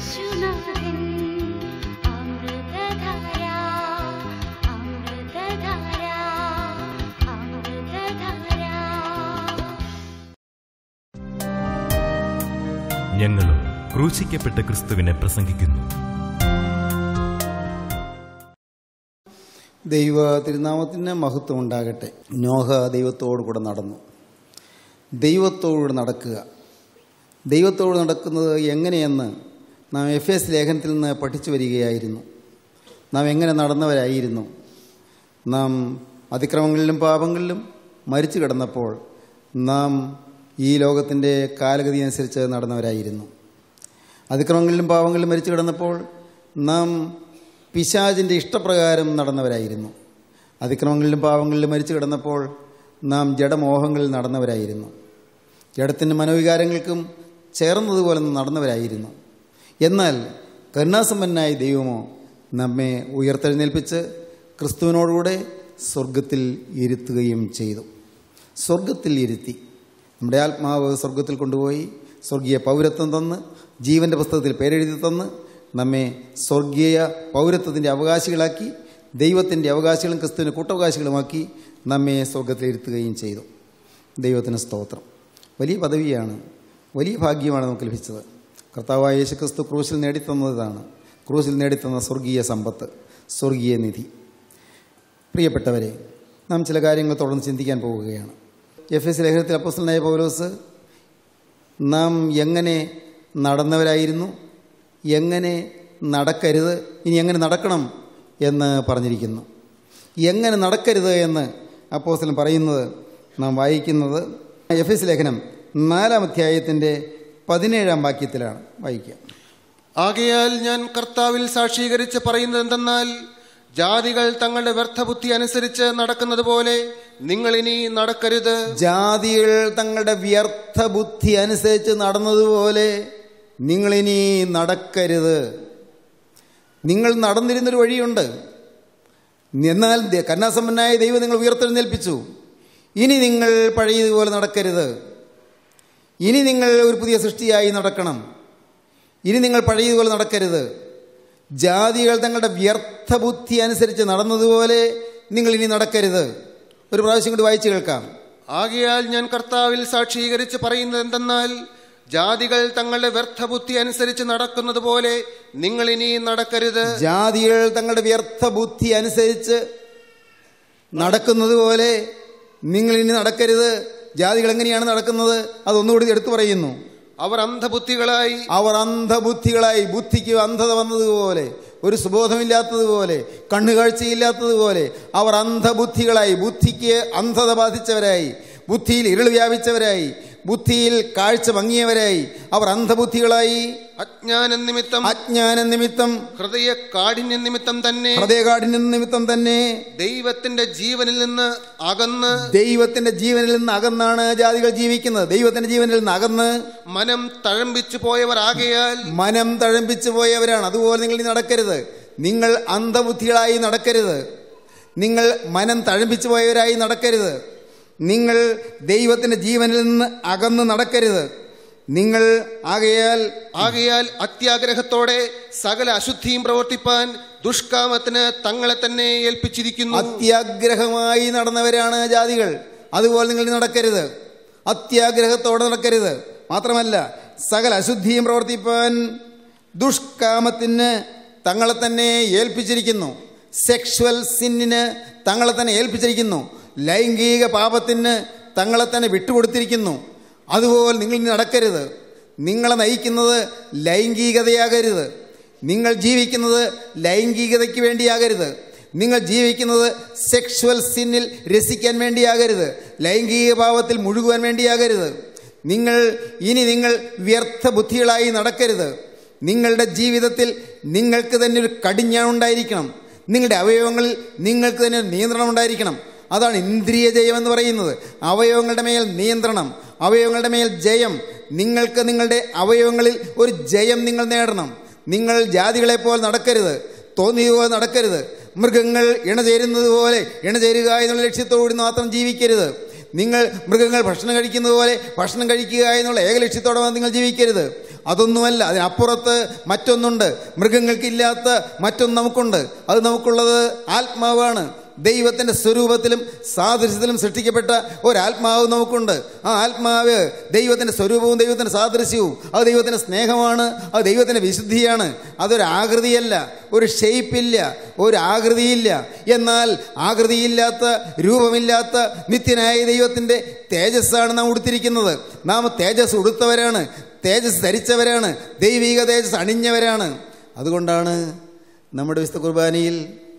യേശുനാഥൻ അമൃതധാര അമൃതധാര അമൃതധാര ഞങ്ങളും ക്രൂശിക്കപ്പെട്ട ക്രിസ്തുവിനെ പ്രസംഗിക്കുന്നു ദൈവ തിരുനാമത്തിന് മഹത്വം ഉണ്ടാകട്ടെ നോഹ ദൈവത്തോടു കൂടെ നടന്നു ദൈവത്തോടുകൂടെ നടക്കുക ദൈവത്തോട് നടക്കുന്നത് എങ്ങനെയെന്ന് നാം എഫ് എസ് ലേഖനത്തിൽ നിന്ന് പഠിച്ചു വരികയായിരുന്നു നാം എങ്ങനെ നടന്നവരായിരുന്നു നാം അതിക്രമങ്ങളിലും പാപങ്ങളിലും മരിച്ചു കിടന്നപ്പോൾ നാം ഈ ലോകത്തിൻ്റെ കാലഗതി അനുസരിച്ച് നടന്നവരായിരുന്നു അതിക്രമങ്ങളിലും പാവങ്ങളിലും മരിച്ചു കിടന്നപ്പോൾ നാം പിശാചിൻ്റെ ഇഷ്ടപ്രകാരം നടന്നവരായിരുന്നു അതിക്രമങ്ങളിലും പാവങ്ങളിലും മരിച്ചു കിടന്നപ്പോൾ നാം ജഡമോഹങ്ങളിൽ നടന്നവരായിരുന്നു ജഡത്തിൻ്റെ മനോവികാരങ്ങൾക്കും ചേർന്നതുപോലെ നടന്നവരായിരുന്നു എന്നാൽ കരുണാസമ്പന്നായ ദൈവമോ നമ്മെ ഉയർത്തെഴുന്നേൽപ്പിച്ച് ക്രിസ്തുവിനോടുകൂടെ സ്വർഗത്തിൽ ഇരുത്തുകയും ചെയ്തു സ്വർഗത്തിൽ ഇരുത്തി നമ്മുടെ ആത്മാവ് സ്വർഗത്തിൽ കൊണ്ടുപോയി സ്വർഗീയ പൗരത്വം തന്ന് ജീവൻ്റെ പുസ്തകത്തിൽ പേരെഴുതി തന്ന് നമ്മെ സ്വർഗീയ പൗരത്വത്തിൻ്റെ അവകാശികളാക്കി ദൈവത്തിൻ്റെ അവകാശികളും ക്രിസ്തുവിൻ്റെ കൂട്ടവകാശികളുമാക്കി നമ്മെ സ്വർഗത്തിൽ ഇരുത്തുകയും ചെയ്തു ദൈവത്തിന് സ്തോത്രം വലിയ പദവിയാണ് വലിയ ഭാഗ്യമാണ് നമുക്ക് ലഭിച്ചത് കർത്താവായ യേശു ക്രിസ്തു ക്രൂശിൽ നേടിത്തന്നതാണ് ക്രൂശിൽ നേടിത്തന്ന സ്വർഗീയ സമ്പത്ത് സ്വർഗീയ നിധി പ്രിയപ്പെട്ടവരെ നാം ചില കാര്യങ്ങൾ തുടർന്ന് ചിന്തിക്കാൻ പോവുകയാണ് എഫ് എസ് ലേഖനത്തിൽ അപ്പോസ്റ്റലായ പൗലോസ് നാം എങ്ങനെ നടന്നവരായിരുന്നു എങ്ങനെ നടക്കരുത് ഇനി എങ്ങനെ നടക്കണം എന്ന് പറഞ്ഞിരിക്കുന്നു എങ്ങനെ നടക്കരുത് എന്ന് അപ്പോസ്റ്റലൻ പറയുന്നത് നാം വായിക്കുന്നത് എഫ് എസ് ലേഖനം നാലാം അധ്യായത്തിൻ്റെ പതിനേഴാം വാക്യത്തിലാണ് വായിക്കുക ആകയാൽ ഞാൻ കർത്താവിൽ സാക്ഷീകരിച്ച് പറയുന്നത് എന്തെന്നാൽ ജാതികൾ തങ്ങളുടെ വ്യർത്ഥബുദ്ധി അനുസരിച്ച് നടക്കുന്നത് പോലെ നിങ്ങൾ ഇനി നടക്കരുത് ജാതികൾ തങ്ങളുടെ വ്യർത്ഥ ബുദ്ധി അനുസരിച്ച് നടന്നതുപോലെ നിങ്ങളിനി നടക്കരുത് നിങ്ങൾ നടന്നിരുന്നൊരു വഴിയുണ്ട് എന്നാൽ ദ- കരുണാസമ്പന്നായ ദൈവം നിങ്ങൾ ഉയർത്തെഴുന്നേൽപ്പിച്ചു ഇനി നിങ്ങൾ പഴയതുപോലെ നടക്കരുത് ഇനി നിങ്ങൾ ഒരു പുതിയ സൃഷ്ടിയായി നടക്കണം ഇനി നിങ്ങൾ പഴയതുപോലെ നടക്കരുത് ജാതികൾ തങ്ങളുടെ വ്യർത്ഥ ബുദ്ധി അനുസരിച്ച് നടന്നതുപോലെ നിങ്ങൾ ഇനി നടക്കരുത് ഒരു പ്രാവശ്യം കൂടി വായിച്ചു കേൾക്കാം ആകയാൽ ഞാൻ കർത്താവിൽ സാക്ഷീകരിച്ച് പറയുന്നത് എന്തെന്നാൽ ജാതികൾ തങ്ങളുടെ വ്യർത്ഥബുദ്ധി അനുസരിച്ച് നടക്കുന്നത് പോലെ നിങ്ങൾ ഇനി നടക്കരുത് ജാതികൾ തങ്ങളുടെ വ്യർത്ഥ ബുദ്ധി അനുസരിച്ച് നടക്കുന്നത് പോലെ നിങ്ങൾ ഇനി നടക്കരുത് ജാതികൾ എങ്ങനെയാണ് നടക്കുന്നത് അതൊന്നുകൂടി എടുത്തു പറയുന്നു അവർ അന്ധബുദ്ധികളായി അവർ അന്ധബുദ്ധികളായി ബുദ്ധിക്ക് അന്ധത വന്നതുപോലെ ഒരു സുബോധമില്ലാത്തതുപോലെ കണ്ണുകാഴ്ചയില്ലാത്തതുപോലെ അവർ അന്ധബുദ്ധികളായി ബുദ്ധിക്ക് അന്ധത ബാധിച്ചവരായി ബുദ്ധിയിൽ ഇരുൾ വ്യാപിച്ചവരായി ബുദ്ധിയിൽ കാഴ്ച മങ്ങിയവരായി അവർ അന്ധബുദ്ധികളായി അജ്ഞാന നിമിത്തം അജ്ഞാന നിമിത്തം ഹൃദയ കാഠിന്യ നിമിത്തം തന്നെ ഹൃദയകാഠിന്യ നിമിത്തം തന്നെ ദൈവത്തിന്റെ ജീവനിൽ നിന്ന് അകന്ന് ദൈവത്തിന്റെ ജീവനിൽ നിന്ന് അകന്നാണ് ജാതികൾ ജീവിക്കുന്നത് ദൈവത്തിന്റെ ജീവനിൽ നിന്ന് അകന്ന് മനം തഴമ്പിച്ചു പോയവർ ആകയാൽ മനം തഴമ്പിച്ചു പോയവരാണ് അതുപോലെ നിങ്ങൾ ഇനി നടക്കരുത് നിങ്ങൾ അന്ധബുദ്ധികളായി നടക്കരുത് നിങ്ങൾ മനം തഴമ്പിച്ചു പോയവരായി നടക്കരുത് നിങ്ങൾ ദൈവത്തിന്റെ ജീവനിൽ നിന്ന് അകന്ന് നടക്കരുത് നിങ്ങൾ ആകയാൽ ആകയാൽ അത്യാഗ്രഹത്തോടെ സകല അശുദ്ധിയും പ്രവർത്തിപ്പാൻ ദുഷ്കാമത്തിന് തങ്ങളെ തന്നെ ഏൽപ്പിച്ചിരിക്കുന്നു അത്യാഗ്രഹമായി നടന്നവരാണ് ജാതികൾ അതുപോലെ നിങ്ങൾ ഇനി നടക്കരുത് അത്യാഗ്രഹത്തോടെ നടക്കരുത് മാത്രമല്ല സകല അശുദ്ധിയും പ്രവർത്തിപ്പാൻ ദുഷ്കാമത്തിന് തങ്ങളെ തന്നെ ഏൽപ്പിച്ചിരിക്കുന്നു സെക്ഷുവൽ സിന്നിന് തങ്ങളെ തന്നെ ഏൽപ്പിച്ചിരിക്കുന്നു ലൈംഗിക പാപത്തിന് തങ്ങളെ തന്നെ വിട്ടുകൊടുത്തിരിക്കുന്നു അതുപോലെ നിങ്ങൾ ഇനി നടക്കരുത് നിങ്ങളെ നയിക്കുന്നത് ലൈംഗികതയാകരുത് നിങ്ങൾ ജീവിക്കുന്നത് ലൈംഗികതയ്ക്ക് വേണ്ടിയാകരുത് നിങ്ങൾ ജീവിക്കുന്നത് സെക്ഷുവൽ സിന്നിൽ രസിക്കാൻ വേണ്ടിയാകരുത് ലൈംഗിക ഭാവത്തിൽ മുഴുകുവാൻ വേണ്ടിയാകരുത് നിങ്ങൾ ഇനി നിങ്ങൾ വ്യർത്ഥ ബുദ്ധികളായി നടക്കരുത് നിങ്ങളുടെ ജീവിതത്തിൽ നിങ്ങൾക്ക് തന്നെ ഒരു കടിഞ്ഞാൺ ഉണ്ടായിരിക്കണം നിങ്ങളുടെ അവയവങ്ങളിൽ നിങ്ങൾക്ക് തന്നെ ഒരു നിയന്ത്രണം ഉണ്ടായിരിക്കണം അതാണ് ഇന്ദ്രിയ ജയം എന്ന് പറയുന്നത് അവയവങ്ങളുടെ മേൽ നിയന്ത്രണം അവയവങ്ങളുടെ മേൽ ജയം നിങ്ങൾക്ക് നിങ്ങളുടെ അവയവങ്ങളിൽ ഒരു ജയം നിങ്ങൾ നേടണം നിങ്ങൾ ജാതികളെപ്പോലെ നടക്കരുത് തോന്നിയതുപോലെ നടക്കരുത് മൃഗങ്ങൾ ഇണചേരുന്നത് പോലെ ഇണചേരുക എന്നുള്ള ലക്ഷ്യത്തോടുകൂടി മാത്രം ജീവിക്കരുത് നിങ്ങൾ മൃഗങ്ങൾ ഭക്ഷണം കഴിക്കുന്നത് പോലെ ഭക്ഷണം കഴിക്കുക എന്നുള്ള ഏക ലക്ഷ്യത്തോടെ നിങ്ങൾ ജീവിക്കരുത് അതൊന്നുമല്ല അതിനപ്പുറത്ത് മറ്റൊന്നുണ്ട് മൃഗങ്ങൾക്കില്ലാത്ത മറ്റൊന്ന് നമുക്കുണ്ട് അത് നമുക്കുള്ളത് ആത്മാവാണ് ദൈവത്തിൻ്റെ സ്വരൂപത്തിലും സാദൃശ്യത്തിലും സൃഷ്ടിക്കപ്പെട്ട ഒരാത്മാവ് നമുക്കുണ്ട് ആ ആത്മാവ് ദൈവത്തിൻ്റെ സ്വരൂപവും ദൈവത്തിൻ്റെ സാദൃശ്യവും അത് ദൈവത്തിൻ്റെ സ്നേഹമാണ് അത് ദൈവത്തിൻ്റെ വിശുദ്ധിയാണ് അതൊരു ആകൃതിയല്ല ഒരു ഷേപ്പില്ല ഒരു ആകൃതിയില്ല എന്നാൽ ആകൃതിയില്ലാത്ത രൂപമില്ലാത്ത നിത്യനായ ദൈവത്തിൻ്റെ തേജസ്സാണ് നാം ഉടുത്തിരിക്കുന്നത് നാം തേജസ് ഉടുത്തവരാണ് തേജസ് ധരിച്ചവരാണ് ദൈവിക തേജസ് അണിഞ്ഞവരാണ് അതുകൊണ്ടാണ് നമ്മുടെ വിശുദ്ധ കുർബാനയിൽ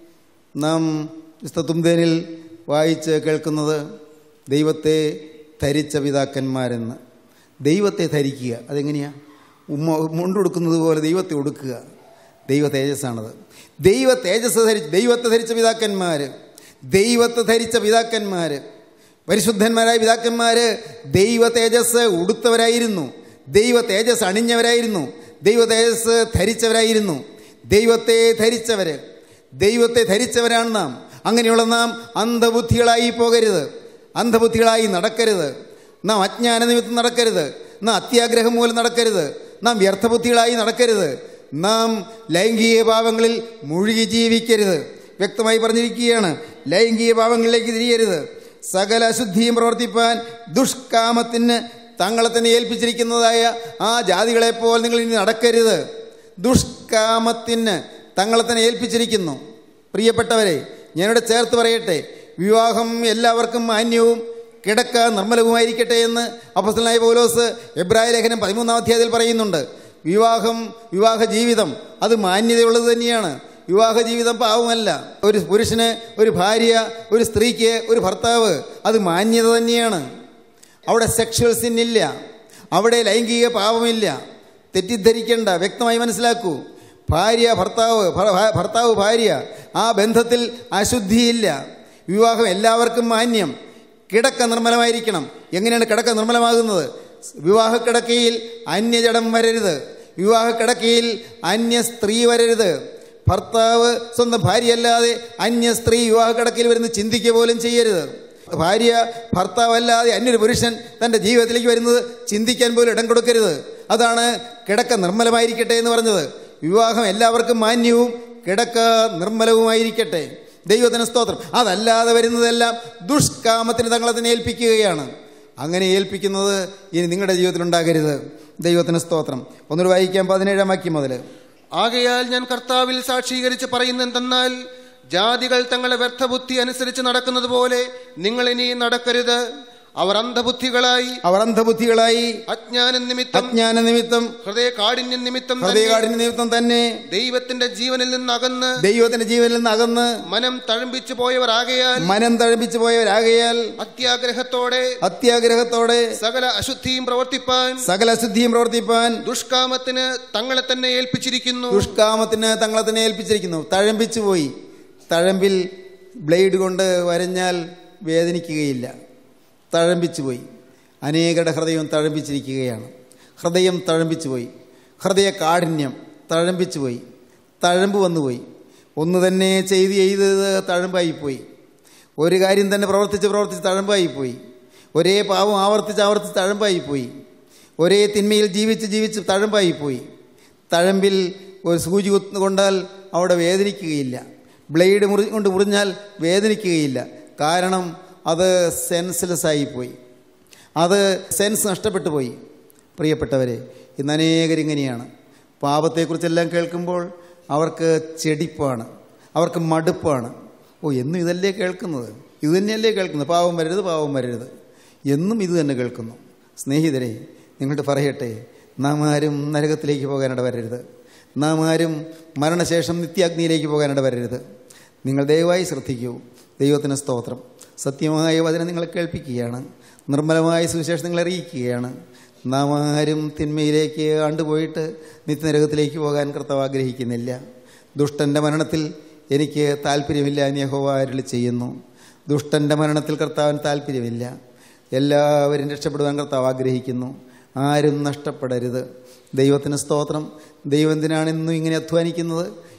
നാം വിശുദ്ധ തുമ്പേനിൽ വായിച്ച് കേൾക്കുന്നത് ദൈവത്തെ ധരിച്ച പിതാക്കന്മാരെന്ന് ദൈവത്തെ ധരിക്കുക അതെങ്ങനെയാ ഉമ്മ മുണ്ടുടുക്കുന്നത് പോലെ ദൈവത്തെ ഉടുക്കുക ദൈവ തേജസ്സാണത് ദൈവ തേജസ് ധരിച്ച് ദൈവത്തെ ധരിച്ച പിതാക്കന്മാർ ദൈവത്തെ ധരിച്ച പിതാക്കന്മാർ പരിശുദ്ധന്മാരായ പിതാക്കന്മാർ ദൈവ തേജസ് ഉടുത്തവരായിരുന്നു ദൈവ തേജസ് അണിഞ്ഞവരായിരുന്നു ദൈവ തേജസ് ധരിച്ചവരായിരുന്നു ദൈവത്തെ ധരിച്ചവർ ദൈവത്തെ ധരിച്ചവരാണ് നാം അങ്ങനെയുള്ള നാം അന്ധബുദ്ധികളായി പോകരുത് അന്ധബുദ്ധികളായി നടക്കരുത് നാം അജ്ഞാന നിമിത്തം നടക്കരുത് നാം അത്യാഗ്രഹം മൂലം നടക്കരുത് നാം വ്യർത്ഥബുദ്ധികളായി നടക്കരുത് നാം ലൈംഗിക പാവങ്ങളിൽ മുഴുകി ജീവിക്കരുത് വ്യക്തമായി പറഞ്ഞിരിക്കുകയാണ് ലൈംഗിക പാവങ്ങളിലേക്ക് തിരിയരുത് സകല അശുദ്ധിയും പ്രവർത്തിപ്പാൻ ദുഷ്കാമത്തിന് തങ്ങളെ തന്നെ ഏൽപ്പിച്ചിരിക്കുന്നതായ ആ ജാതികളെപ്പോൾ നിങ്ങൾ ഇനി നടക്കരുത് ദുഷ്കാമത്തിന് തങ്ങളെ തന്നെ ഏൽപ്പിച്ചിരിക്കുന്നു പ്രിയപ്പെട്ടവരെ ഞാനിവിടെ ചേർത്ത് പറയട്ടെ വിവാഹം എല്ലാവർക്കും മാന്യവും കിടക്ക നിർമ്മലവുമായിരിക്കട്ടെ എന്ന് അപ്പസ്തലനായ പൗലോസ് എബ്രായ ലേഖനം പതിമൂന്നാം അധ്യായത്തിൽ പറയുന്നുണ്ട് വിവാഹം വിവാഹ ജീവിതം അത് മാന്യതയുള്ളത് തന്നെയാണ് വിവാഹ ജീവിതം പാവമല്ല ഒരു പുരുഷന് ഒരു ഭാര്യ ഒരു സ്ത്രീക്ക് ഒരു ഭർത്താവ് അത് മാന്യത തന്നെയാണ് അവിടെ സെക്ഷൽ സിന്നില്ല അവിടെ ലൈംഗിക പാപമില്ല തെറ്റിദ്ധരിക്കേണ്ട വ്യക്തമായി മനസ്സിലാക്കൂ ഭാര്യ ഭർത്താവ് ഭ- ഭർത്താവ് ഭാര്യ ആ ബന്ധത്തിൽ അശുദ്ധിയില്ല വിവാഹം എല്ലാവർക്കും മാന്യം കിടക്ക നിർമ്മലമായിരിക്കണം എങ്ങനെയാണ് കിടക്ക നിർമ്മലമാകുന്നത് വിവാഹ കിടക്കയിൽ അന്യജടം വരരുത് വിവാഹ കിടക്കയിൽ അന്യ സ്ത്രീ വരരുത് ഭർത്താവ് സ്വന്തം ഭാര്യയല്ലാതെ അന്യ സ്ത്രീ വിവാഹ കിടക്കയിൽ വരുന്ന ചിന്തിക്കുക പോലും ചെയ്യരുത് ഭാര്യ ഭർത്താവല്ലാതെ അന്യൊരു പുരുഷൻ തൻ്റെ ജീവിതത്തിലേക്ക് വരുന്നത് ചിന്തിക്കാൻ പോലും ഇടം കൊടുക്കരുത് അതാണ് കിടക്ക നിർമ്മലമായിരിക്കട്ടെ എന്ന് പറഞ്ഞത് വിവാഹം എല്ലാവർക്കും മാന്യവും കിടക്ക നിർമ്മലവുമായിരിക്കട്ടെ ദൈവത്തിന് സ്തോത്രം അതല്ലാതെ വരുന്നതെല്ലാം ദുഷ്കാമത്തിന് തങ്ങളെ തന്നെ ഏൽപ്പിക്കുകയാണ് അങ്ങനെ ഏൽപ്പിക്കുന്നത് ഇനി നിങ്ങളുടെ ജീവിതത്തിൽ ഉണ്ടാകരുത് ദൈവത്തിന് സ്തോത്രം ഒന്നുകൂടി വായിക്കാം പതിനേഴാം വാക്യം മുതൽ ആകയാൽ ഞാൻ കർത്താവിൽ സാക്ഷീകരിച്ച് പറയുന്നെന്തെന്നാൽ ജാതികൾ തങ്ങളുടെ വ്യർത്ഥബുദ്ധി അനുസരിച്ച് നടക്കുന്നത് പോലെ നിങ്ങൾ ഇനി നടക്കരുത് അവർ അന്ധബുദ്ധികളായി അവർ അന്ധബുദ്ധികളായി അജ്ഞാന നിമിത്തം അജ്ഞാന നിമിത്തം ഹൃദയ കാഠിന്യ നിമിത്തം തന്നെ ഹൃദയകാഠിന്യ നിമിത്തം തന്നെ ദൈവത്തിന്റെ ജീവനിൽ നിന്ന് അകന്ന് ദൈവത്തിന്റെ ജീവനിൽ നിന്ന് അകന്ന് മനം തഴമ്പിച്ചു പോയവരാകയാൽ മനം തഴപ്പിച്ചു പോയവരാകയാൽ അത്യാഗ്രഹത്തോടെ അത്യാഗ്രഹത്തോടെ സകല അശുദ്ധിയും പ്രവർത്തിപ്പാൻ സകല അശുദ്ധിയും പ്രവർത്തിപ്പാൻ ദുഷ്കാമത്തിന് തങ്ങളെ തന്നെ ഏൽപ്പിച്ചിരിക്കുന്നു ദുഷ്കാമത്തിന് തങ്ങളെ തന്നെ ഏൽപ്പിച്ചിരിക്കുന്നു തഴമ്പിച്ചു പോയി തഴമ്പിൽ ബ്ലേഡ് കൊണ്ട് വരഞ്ഞാൽ വേദനിക്കുകയില്ല തഴമ്പിച്ചു പോയി അനേകരുടെ ഹൃദയം തഴമ്പിച്ചിരിക്കുകയാണ് ഹൃദയം തഴമ്പിച്ചു പോയി ഹൃദയ കാഠിന്യം തഴമ്പിച്ചു പോയി തഴമ്പ് വന്നുപോയി ഒന്ന് തന്നെ ചെയ്ത് ചെയ്തത് തഴമ്പായിപ്പോയി ഒരു കാര്യം തന്നെ പ്രവർത്തിച്ച് പ്രവർത്തിച്ച് തഴമ്പായിപ്പോയി ഒരേ പാവം ആവർത്തിച്ച് ആവർത്തിച്ച് തഴമ്പായിപ്പോയി ഒരേ തിന്മയിൽ ജീവിച്ച് ജീവിച്ച് തഴമ്പായിപ്പോയി തഴമ്പിൽ ഒരു സൂചി കുത്ത് കൊണ്ടാൽ അവിടെ വേദനിക്കുകയില്ല ബ്ലേഡ് മുറി കൊണ്ട് മുറിഞ്ഞാൽ വേദനിക്കുകയില്ല കാരണം അത് സെൻസ്ലെസ് ആയിപ്പോയി അത് സെൻസ് നഷ്ടപ്പെട്ടു പോയി പ്രിയപ്പെട്ടവരെ ഇന്ന് അനേകരിങ്ങനെയാണ് പാപത്തെക്കുറിച്ചെല്ലാം കേൾക്കുമ്പോൾ അവർക്ക് ചെടിപ്പാണ് അവർക്ക് മടുപ്പാണ് ഓ എന്നും ഇതല്ലേ കേൾക്കുന്നത് ഇത് തന്നെയല്ലേ കേൾക്കുന്നത് പാവം വരരുത് പാവം വരരുത് എന്നും ഇത് തന്നെ കേൾക്കുന്നു സ്നേഹിതരെ നിങ്ങളുടെ പറയട്ടെ നാം ആരും നരകത്തിലേക്ക് പോകാനിട വരരുത് നാം ആരും മരണശേഷം നിത്യാഗ്നിയിലേക്ക് പോകാനിട വരരുത് നിങ്ങൾ ദയവായി ശ്രദ്ധിക്കൂ ദൈവത്തിന് സ്തോത്രം സത്യമായ വചനം നിങ്ങളെ കേൾപ്പിക്കുകയാണ് നിർമ്മലമായ സുവിശേഷം നിങ്ങളെ അറിയിക്കുകയാണ് നാം ആരും തിന്മയിലേക്ക് ആണ്ടുപോയിട്ട് നിത്യനരകത്തിലേക്ക് പോകാൻ കർത്താവ് ആഗ്രഹിക്കുന്നില്ല ദുഷ്ടൻ്റെ മരണത്തിൽ എനിക്ക് താല്പര്യമില്ല എന്ന് യഹോവ അരുളി ചെയ്യുന്നു ദുഷ്ടൻ്റെ മരണത്തിൽ കർത്താവിന് താല്പര്യമില്ല എല്ലാവരും രക്ഷപ്പെടുവാൻ കർത്താവ് ആഗ്രഹിക്കുന്നു ആരും നഷ്ടപ്പെടരുത് ദൈവത്തിന് സ്തോത്രം ദൈവം എന്തിനാണ് ഇന്നും ഇങ്ങനെ അധ്വാനിക്കുന്നത്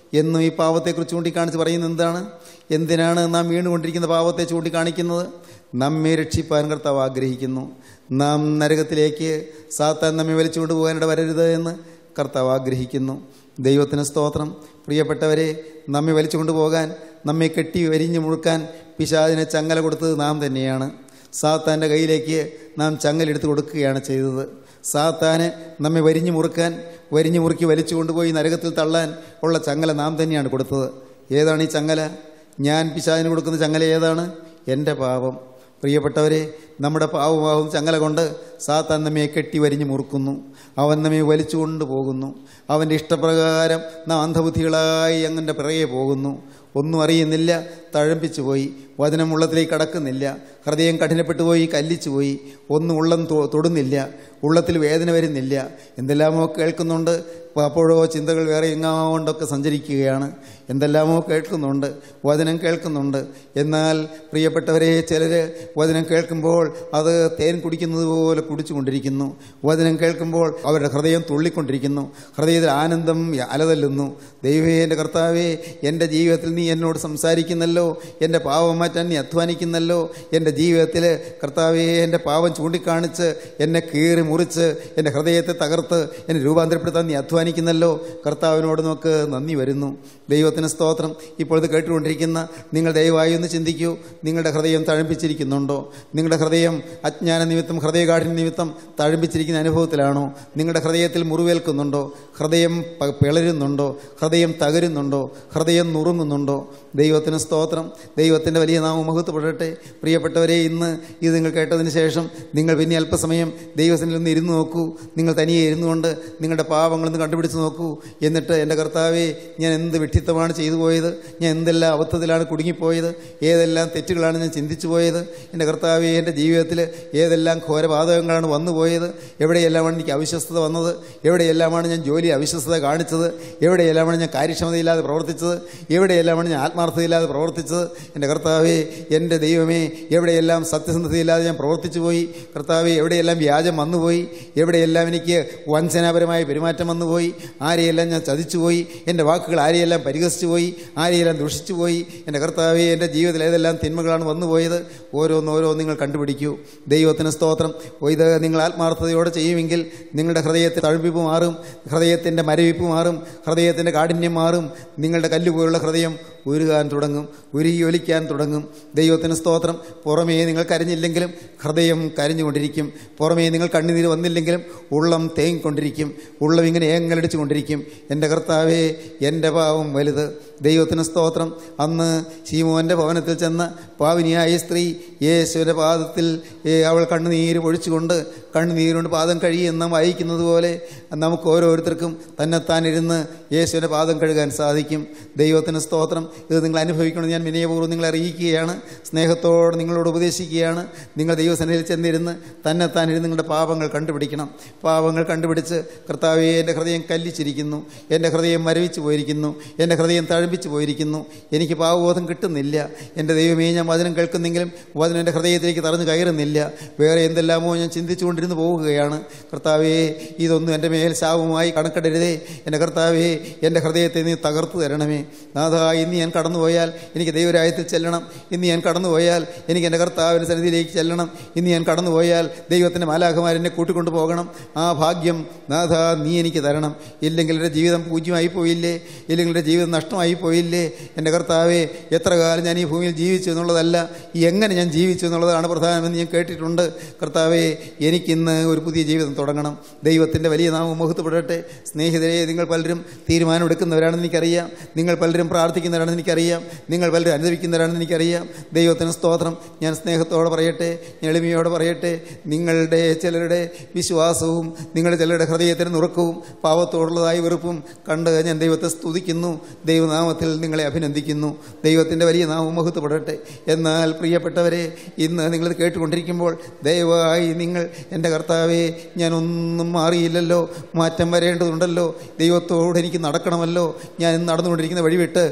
എന്നും ഈ പാവത്തെക്കുറിച്ച് ചൂണ്ടിക്കാണിച്ച് പറയുന്നത് എന്താണ് എന്തിനാണ് നാം വീണുകൊണ്ടിരിക്കുന്ന പാവത്തെ ചൂണ്ടിക്കാണിക്കുന്നത് നമ്മെ രക്ഷിപ്പാൻ കർത്താവ് ആഗ്രഹിക്കുന്നു നാം നരകത്തിലേക്ക് സാത്താൻ നമ്മെ വലിച്ചുകൊണ്ട് പോകാനിട വരരുത് എന്ന് കർത്താവ് ആഗ്രഹിക്കുന്നു ദൈവത്തിന് സ്തോത്രം പ്രിയപ്പെട്ടവരെ നമ്മെ വലിച്ചുകൊണ്ട് പോകാൻ നമ്മെ കെട്ടി വരിഞ്ഞു മുഴുക്കാൻ പിശാദിനെ ചങ്ങല കൊടുത്തത് നാം തന്നെയാണ് സാത്താൻ്റെ കയ്യിലേക്ക് നാം ചങ്ങലെടുത്ത് കൊടുക്കുകയാണ് ചെയ്തത് സാത്താന് നമ്മെ വരിഞ്ഞു മുറുക്കാൻ വരിഞ്ഞു മുറുക്കി വലിച്ചു കൊണ്ടുപോയി നരകത്തിൽ തള്ളാൻ ഉള്ള ചങ്ങല നാം തന്നെയാണ് കൊടുത്തത് ഏതാണ് ഈ ചങ്ങല ഞാൻ പിശാദിന് കൊടുക്കുന്ന ചങ്ങല ഏതാണ് എൻ്റെ പാപം പ്രിയപ്പെട്ടവരെ നമ്മുടെ പാവമാവും ചങ്ങല കൊണ്ട് സാത്താൻ നമ്മെ കെട്ടി വരിഞ്ഞു മുറുക്കുന്നു അവൻ നമ്മെ വലിച്ചുകൊണ്ട് പോകുന്നു അവൻ്റെ ഇഷ്ടപ്രകാരം നാം അന്ധബുദ്ധികളായി അങ്ങനെ പിറകെ പോകുന്നു ഒന്നും അറിയുന്നില്ല തഴമ്പിച്ചു പോയി വചനം ഉള്ളത്തിലേക്ക് കടക്കുന്നില്ല ഹൃദയം കഠിനപ്പെട്ടു പോയി കല്ലിച്ചു പോയി ഒന്നും ഉള്ളം തൊ- തൊടുന്നില്ല ഉള്ളത്തിൽ വേദന വരുന്നില്ല എന്തെല്ലാമോ കേൾക്കുന്നുണ്ട് അപ്പോഴോ ചിന്തകൾ വേറെ എങ്ങാണ്ടൊക്കെ സഞ്ചരിക്കുകയാണ് എന്തെല്ലാമോ കേൾക്കുന്നുണ്ട് വചനം കേൾക്കുന്നുണ്ട് എന്നാൽ പ്രിയപ്പെട്ടവരെ ചിലർ വചനം കേൾക്കുമ്പോൾ അത് തേൻ കുടിക്കുന്നത് പോലെ കുടിച്ചുകൊണ്ടിരിക്കുന്നു വചനം കേൾക്കുമ്പോൾ അവരുടെ ഹൃദയം തുള്ളിക്കൊണ്ടിരിക്കുന്നു ഹൃദയത്തിൽ ആനന്ദം അലതല്ലുന്നു ദൈവമേ എൻ്റെ കർത്താവേ എൻ്റെ ജീവിതത്തിൽ നീ എന്നോട് സംസാരിക്കുന്നല്ലോ എൻ്റെ പാവം മാറ്റാൻ നീ അധ്വാനിക്കുന്നല്ലോ എൻ്റെ ജീവിതത്തിൽ കർത്താവേ എൻ്റെ പാവം ചൂണ്ടിക്കാണിച്ച് എന്നെ കീറി മുറിച്ച് എൻ്റെ ഹൃദയത്തെ തകർത്ത് എന്നെ രൂപാന്തരപ്പെടുത്താൻ നീ അധ്വാനിക്കുന്നല്ലോ കർത്താവിനോട് നമുക്ക് നന്ദി വരുന്നു ദൈവത്തിന് സ്തോത്രം ഇപ്പോഴത് കേട്ടുകൊണ്ടിരിക്കുന്ന നിങ്ങൾ ദയവായി ഒന്ന് ചിന്തിക്കൂ നിങ്ങളുടെ ഹൃദയം തഴമ്പിച്ചിരിക്കുന്നുണ്ടോ നിങ്ങളുടെ ഹൃദയം അജ്ഞാന നിമിത്തം ഹൃദയകാഠിന്യ നിമിത്തം തഴമ്പിച്ചിരിക്കുന്ന അനുഭവത്തിലാണോ നിങ്ങളുടെ ഹൃദയത്തിൽ മുറിവേൽക്കുന്നുണ്ടോ ഹൃദയം പ- പിളരുന്നുണ്ടോ ഹൃദയം തകരുന്നുണ്ടോ ഹൃദയം നുറുങ്ങുന്നുണ്ടോ ദൈവത്തിന് സ്തോത്രം ദൈവത്തിൻ്റെ വലിയ നാമം മഹത്വപ്പെടട്ടെ പ്രിയപ്പെട്ടവരെ ഇന്ന് ഇത് നിങ്ങൾ കേട്ടതിന് ശേഷം നിങ്ങൾ പിന്നെ അല്പസമയം ദൈവത്തിൽ ഒന്ന് ഇരുന്ന് നോക്കൂ നിങ്ങൾ തനിയെ ഇരുന്നുകൊണ്ട് നിങ്ങളുടെ പാവങ്ങളൊന്ന് കണ്ടുപിടിച്ച് നോക്കൂ എന്നിട്ട് എൻ്റെ കർത്താവെ ഞാൻ എന്ത് വിഡ്ഢിത്തമാണ് ചെയ്തു പോയത് ഞാൻ എന്തെല്ലാം അബദ്ധത്തിലാണ് കുടുങ്ങിപ്പോയത് ഏതെല്ലാം തെറ്റുകളാണ് ഞാൻ ചിന്തിച്ചു പോയത് എൻ്റെ കർത്താവെ എൻ്റെ ജീവിതത്തിൽ ഏതെല്ലാം ഘോരപാതകങ്ങളാണ് വന്നു പോയത് എവിടെയെല്ലാമാണ് എനിക്ക് അവിശ്വസ്തത വന്നത് എവിടെയെല്ലാമാണ് ഞാൻ ജോലി അവിശ്വസ്തത കാണിച്ചത് എവിടെയെല്ലാമാണ് ഞാൻ കാര്യക്ഷമതയില്ലാതെ പ്രവർത്തിച്ചത് എവിടെയെല്ലാമാണ് ഞാൻ ആത്മാർത്ഥതയില്ലാതെ പ്രവർത്തിച്ചത് എൻ്റെ കർത്താവെ എൻ്റെ ദൈവമേ എവിടെയെല്ലാം സത്യസന്ധതയില്ലാതെ ഞാൻ പ്രവർത്തിച്ചു പോയി കർത്താവെ എവിടെയെല്ലാം വ്യാജം വന്നുപോയി എവിടെയെല്ലാം എനിക്ക് വഞ്ചനാപരമായ പെരുമാറ്റം വന്നുപോയി ആരെയെല്ലാം ഞാൻ ചതിച്ചുപോയി എൻ്റെ വാക്കുകൾ ആരെയെല്ലാം പരിഹസിച്ചു പോയി ആരെയെല്ലാം ദുഷിച്ചു പോയി എൻ്റെ കർത്താവെ എൻ്റെ ജീവിതത്തിൽ ഏതെല്ലാം തിന്മകളാണ് വന്നുപോയത് ഓരോന്നോരോ നിങ്ങൾ കണ്ടുപിടിക്കൂ ദൈവത്തിന് സ്തോത്രം ഇത് നിങ്ങൾ ആത്മാർത്ഥതയോടെ ചെയ്യുമെങ്കിൽ നിങ്ങളുടെ ഹൃദയത്തിൽ തഴുപ്പിപ്പ് മാറും ഹൃദയത്തിൻ്റെ മരവിപ്പ് മാറും ഹൃദയത്തിൻ്റെ കാഠിന്യം മാറും നിങ്ങളുടെ കല്ലുപോലുള്ള ഹൃദയം ഉരുകാൻ തുടങ്ങും ഉരുകി ഒലിക്കാൻ തുടങ്ങും ദൈവത്തിന് സ്തോത്രം പുറമേ നിങ്ങൾ കരഞ്ഞില്ലെങ്കിലും ഹൃദയം കരഞ്ഞുകൊണ്ടിരിക്കും പുറമേ നിങ്ങൾ കണ്ണുനീര് വന്നില്ലെങ്കിലും ഉള്ളം തേങ്ങിക്കൊണ്ടിരിക്കും ഉള്ളം ഇങ്ങനെ ഏങ്ങലടിച്ചു കൊണ്ടിരിക്കും എൻ്റെ കർത്താവേ എൻ്റെ പാവം വലുത് ദൈവത്തിന് സ്തോത്രം അന്ന് ശീമോൻ്റെ ഭവനത്തിൽ ചെന്ന പാവിനിയായ സ്ത്രീ യേശുവിൻ്റെ പാദത്തിൽ ഏ, അവൾ കണ്ണുനീര് പൊഴിച്ചുകൊണ്ട് കണ്ണുനീരുകൊണ്ട് പാദം കഴിയുന്ന വായിക്കുന്നത് പോലെ നമുക്ക് ഓരോരുത്തർക്കും തന്നെത്താൻ ഇരുന്ന് യേശുവിൻ്റെ പാദം കഴുകാൻ സാധിക്കും ദൈവത്തിന് സ്തോത്രം ഇത് നിങ്ങൾ അനുഭവിക്കണം ഞാൻ വിനയപൂർവ്വം നിങ്ങളെ അറിയിക്കുകയാണ് സ്നേഹത്തോടെ നിങ്ങളോട് ഉപദേശിക്കുകയാണ് നിങ്ങൾ ദൈവസന്നിധിയിൽ ചെന്നിരുന്ന് തന്നെത്താൻ ഇരുന്ന് നിങ്ങളുടെ പാപങ്ങൾ കണ്ടുപിടിക്കണം പാപങ്ങൾ കണ്ടുപിടിച്ച് കർത്താവെ എൻ്റെ ഹൃദയം കല്ലിച്ചിരിക്കുന്നു എൻ്റെ ഹൃദയം മരവിച്ചു പോയിരിക്കുന്നു എൻ്റെ ഹൃദയം തഴമ്പിച്ചു പോയിരിക്കുന്നു എനിക്ക് പാവബോധം കിട്ടുന്നില്ല എൻ്റെ ദൈവമേ ഞാൻ വചനം കേൾക്കുന്നെങ്കിലും വചനം എൻ്റെ ഹൃദയത്തിലേക്ക് തറഞ്ഞു കയറുന്നില്ല വേറെ എന്തെല്ലാമോ ഞാൻ ചിന്തിച്ചുകൊണ്ടിരുന്ന് പോവുകയാണ് കർത്താവേ ഇതൊന്നും എൻ്റെ മേൽ ശാപമായി കണക്കിടരുതേ എൻ്റെ കർത്താവേ എൻ്റെ ഹൃദയത്തെ നീ തകർത്തു തരണമേ നാഥാ ഇന്ന് ഞാൻ കടന്നുപോയാൽ എനിക്ക് ദൈവരായത്തിൽ ചെല്ലണം ഇന്ന് ഞാൻ കടന്നുപോയാൽ എനിക്ക് എൻ്റെ കർത്താവിൻ്റെ സന്നിധിയിലേക്ക് ചെല്ലണം ഇന്ന് ഞാൻ കടന്നുപോയാൽ ദൈവത്തിൻ്റെ മാലാഖമാരെന്നെ കൂട്ടിക്കൊണ്ടു പോകണം ആ ഭാഗ്യം നാഥ നീ എനിക്ക് തരണം ഇല്ലെങ്കിൽ എൻ്റെ ജീവിതം പൂജ്യമായി പോയില്ലേ ഇല്ലെങ്കിൽ എൻ്റെ ജീവിതം നഷ്ടമായി പോയില്ലേ എൻ്റെ കർത്താവെ എത്ര കാലം ഞാൻ ഈ ഭൂമിയിൽ ജീവിച്ചു എന്നുള്ളതല്ല എങ്ങനെ ഞാൻ ജീവിച്ചു എന്നുള്ളതാണ് പ്രധാനമെന്ന് ഞാൻ കേട്ടിട്ടുണ്ട് കർത്താവെ എനിക്കിന്ന് ഒരു പുതിയ ജീവിതം തുടങ്ങണം ദൈവത്തിൻ്റെ വലിയ നാമം മുഹത്വപ്പെടട്ടെ സ്നേഹിതരെ നിങ്ങൾ പലരും തീരുമാനമെടുക്കുന്നവരാണെന്ന് എനിക്കറിയാം നിങ്ങൾ പലരും പ്രാർത്ഥിക്കുന്നവരാണെന്ന് എനിക്കറിയാം നിങ്ങൾ പലരും അനുഭവിക്കുന്നവരാണെന്ന് എനിക്കറിയാം ദൈവത്തിന് സ്തോത്രം ഞാൻ സ്നേഹത്തോടെ പറയട്ടെ ഞാൻ എളിമയോടെ പറയട്ടെ നിങ്ങളുടെ ചിലരുടെ വിശ്വാസവും നിങ്ങളുടെ ചിലരുടെ ഹൃദയത്തിന് നുറുക്കവും പാവത്തോടുള്ളതായ വെറുപ്പും കണ്ട് ഞാൻ ദൈവത്തെ സ്തുതിക്കുന്നു ദൈവനാമത്തിൽ നിങ്ങളെ അഭിനന്ദിക്കുന്നു ദൈവത്തിൻ്റെ വലിയ നാമം മഹത്വപ്പെടട്ടെ എന്നാൽ പ്രിയപ്പെട്ടവരെ ഇന്ന് നിങ്ങളിത് കേട്ടുകൊണ്ടിരിക്കുമ്പോൾ ദയവായി നിങ്ങൾ എൻ്റെ കർത്താവെ ഞാനൊന്നും മാറിയില്ലല്ലോ മാറ്റം വരേണ്ടതുണ്ടല്ലോ ദൈവത്തോട് എനിക്ക് നടക്കണമല്ലോ ഞാൻ ഇന്ന് നടന്നുകൊണ്ടിരിക്കുന്ന വഴി വിട്ട് ദൈവ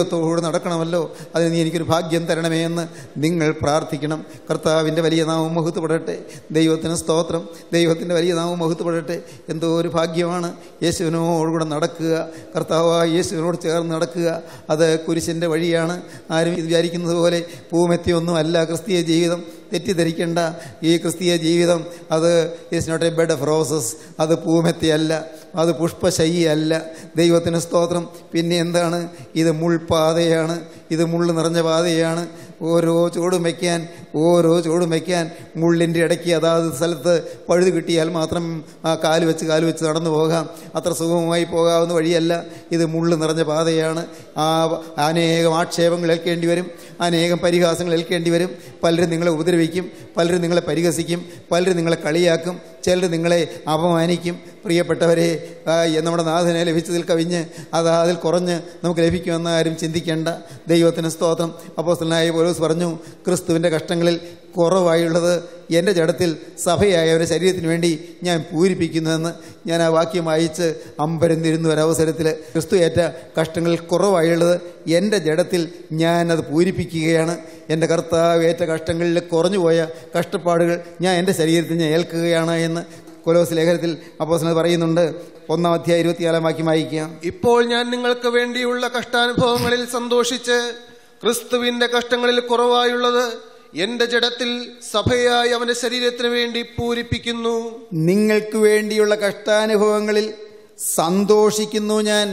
ജീവിതത്തോട് നടക്കണമല്ലോ അതിന് നീ എനിക്കൊരു ഭാഗ്യം തരണമേ എന്ന് നിങ്ങൾ പ്രാർത്ഥിക്കണം കർത്താവിൻ്റെ വലിയ നാമം മഹത്വപ്പെടട്ടെ ദൈവത്തിന് സ്തോത്രം ദൈവത്തിൻ്റെ വലിയ നാമം മഹത്വപ്പെടട്ടെ എന്തോ ഒരു ഭാഗ്യമാണ് യേശുവിനോടുകൂടെ നടക്കുക കർത്താവായ യേശുവിനോട് ചേർന്ന് നടക്കുക അത് കുരിശിൻ്റെ വഴിയാണ് ആരും ഇത് വിചാരിക്കുന്നത് പോലെ പൂമെത്തിയൊന്നുമല്ല ക്രിസ്തീയ ജീവിതം തെറ്റിദ്ധരിക്കേണ്ട ഈ ക്രിസ്തീയ ജീവിതം അത് is not a bed of roses അത് പൂമെത്തിയല്ല അത് പുഷ്പശയ്യല്ല ദൈവത്തിന് സ്തോത്രം പിന്നെ എന്താണ് ഇത് മുൾപാതയാണ് ഇത് മുള്ള് നിറഞ്ഞ പാതയാണ് ഓരോ ചുവടും വയ്ക്കാൻ ഓരോ ചുവടും വയ്ക്കാൻ മുള്ളിൻ്റെ ഇടയ്ക്ക് അതാത് സ്ഥലത്ത് പഴുത് കിട്ടിയാൽ മാത്രം ആ കാല് വെച്ച് കാല് വെച്ച് നടന്നു പോകാം അത്ര സുഗമമായി പോകാവുന്ന വഴിയല്ല ഇത് മുള്ള് നിറഞ്ഞ പാതയാണ് ആ അനേകം ആക്ഷേപങ്ങൾ ഏൽക്കേണ്ടി വരും അനേകം പരിഹാസങ്ങൾ ഏൽക്കേണ്ടി വരും പലരും നിങ്ങളെ ഉപദ്രവിക്കും പലരും നിങ്ങളെ പരിഹസിക്കും പലരും നിങ്ങളെ കളിയാക്കും ചിലർ നിങ്ങളെ അപമാനിക്കും പ്രിയപ്പെട്ടവരെ ആ, നമ്മുടെ നാഥനെ ലഭിച്ചതിൽ കവിഞ്ഞ് അത് അതിൽ കുറഞ്ഞ് നമുക്ക് ലഭിക്കുമെന്ന് ആരും ചിന്തിക്കേണ്ട ദൈവത്തിന് സ്തോത്രം അപ്പോസ്തലനായ പോലീസ് പറഞ്ഞു ക്രിസ്തുവിൻ്റെ കഷ്ടങ്ങളിൽ കുറവായുള്ളത് എൻ്റെ ജഡത്തിൽ സഭയായ ഒരു ശരീരത്തിന് വേണ്ടി ഞാൻ പൂരിപ്പിക്കുന്നുവെന്ന് ഞാൻ ആ വാക്യം വായിച്ച് അമ്പരന്നിരുന്നു ഒരവസരത്തിൽ ക്രിസ്തു ഏറ്റ കഷ്ടങ്ങളിൽ കുറവായുള്ളത് എൻ്റെ ജഡത്തിൽ ഞാനത് പൂരിപ്പിക്കുകയാണ് എൻ്റെ കർത്താവ് ഏറ്റ കഷ്ടങ്ങളിൽ കുറഞ്ഞുപോയ കഷ്ടപ്പാടുകൾ ഞാൻ എൻ്റെ ശരീരത്തിൽ ഞാൻ ഏൽക്കുകയാണ് എന്ന് കൊലോസ് ലേഖനത്തിൽ അപ്പോസ്തലൻ പറയുന്നുണ്ട് ഒന്നാം അധ്യായം ഇരുപത്തിനാലാം വാക്യം വായിക്കാം ഇപ്പോൾ ഞാൻ നിങ്ങൾക്ക് വേണ്ടിയുള്ള കഷ്ടാനുഭവങ്ങളിൽ സന്തോഷിച്ച് ക്രിസ്തുവിന്റെ കഷ്ടങ്ങളിൽ കുറവായുള്ളത് എന്റെ ജഡത്തിൽ സഭയായി അവന്റെ ശരീരത്തിന് വേണ്ടി പൂരിപ്പിക്കുന്നു നിങ്ങൾക്ക് വേണ്ടിയുള്ള കഷ്ടാനുഭവങ്ങളിൽ സന്തോഷിക്കുന്നു ഞാൻ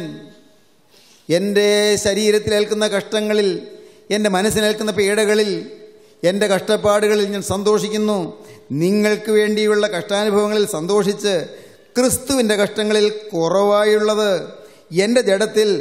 എൻ്റെ ശരീരത്തിലേൽക്കുന്ന കഷ്ടങ്ങളിൽ എൻ്റെ മനസ്സിനേൽക്കുന്ന പീഡകളിൽ എൻ്റെ കഷ്ടപ്പാടുകളിൽ ഞാൻ സന്തോഷിക്കുന്നു നിങ്ങൾക്ക് വേണ്ടിയുള്ള കഷ്ടാനുഭവങ്ങളിൽ സന്തോഷിച്ച് ക്രിസ്തുവിൻ്റെ കഷ്ടങ്ങളിൽ കുറവായുള്ളത് എൻ്റെ ജഡത്തിൽ